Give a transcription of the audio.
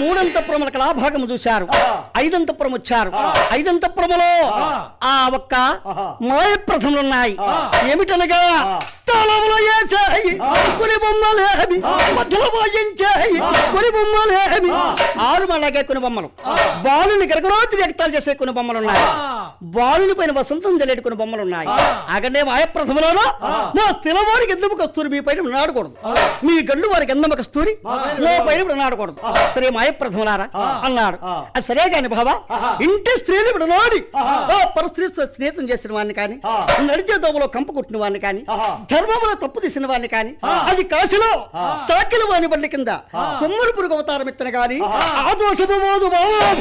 మూడంతపురముల కళాభాగము చూశారు ఐదంతపురం వచ్చారు ఐదంతపురములో ఆ ఒక్క మాయ ప్రథములున్నాయి ఏమిటనగా తలములో వేసాయి కొన్ని బొమ్మలేమి మధ్యలో వాయించాయి కొన్ని బొమ్మలేమి ఆరు అలాగే కొన్ని బొమ్మలు బాలుని గరగరోతి వ్యక్తాలు చేసే కొన్ని బొమ్మలు ఉన్నాయి బాలుని పైన వసంతం జల్లేటి కొన్ని బొమ్మలు ఉన్నాయి అక్కడే మాయ ప్రథమలోనో మా స్థిరవారికి ఎందుకు కస్తూరి మీ పైన నాడకూడదు మీ గండు వారికి ఎందమ్మ కస్తూరి మా పైన ఇప్పుడు నాడకూడదు సరే మాయ ప్రథమలారా అన్నాడు "ఆ, సరే కాని బాబా ఇంటి స్త్రీలు ఇప్పుడు నాడి ఓ పరస్త్రీతో స్నేహితం చేసిన వాడిని కానీ నడిచే దోమలో కంపు కొట్టిన వాడిని కానీ ధర్మంలో తప్పు తీసిన వాడిని కానీ అది కాశీలో సాకిల వాణి బండి కింద కొమ్మరి పురుగు అవతారం ఎత్తిన గాని ఆ దోషము మోదు బాబు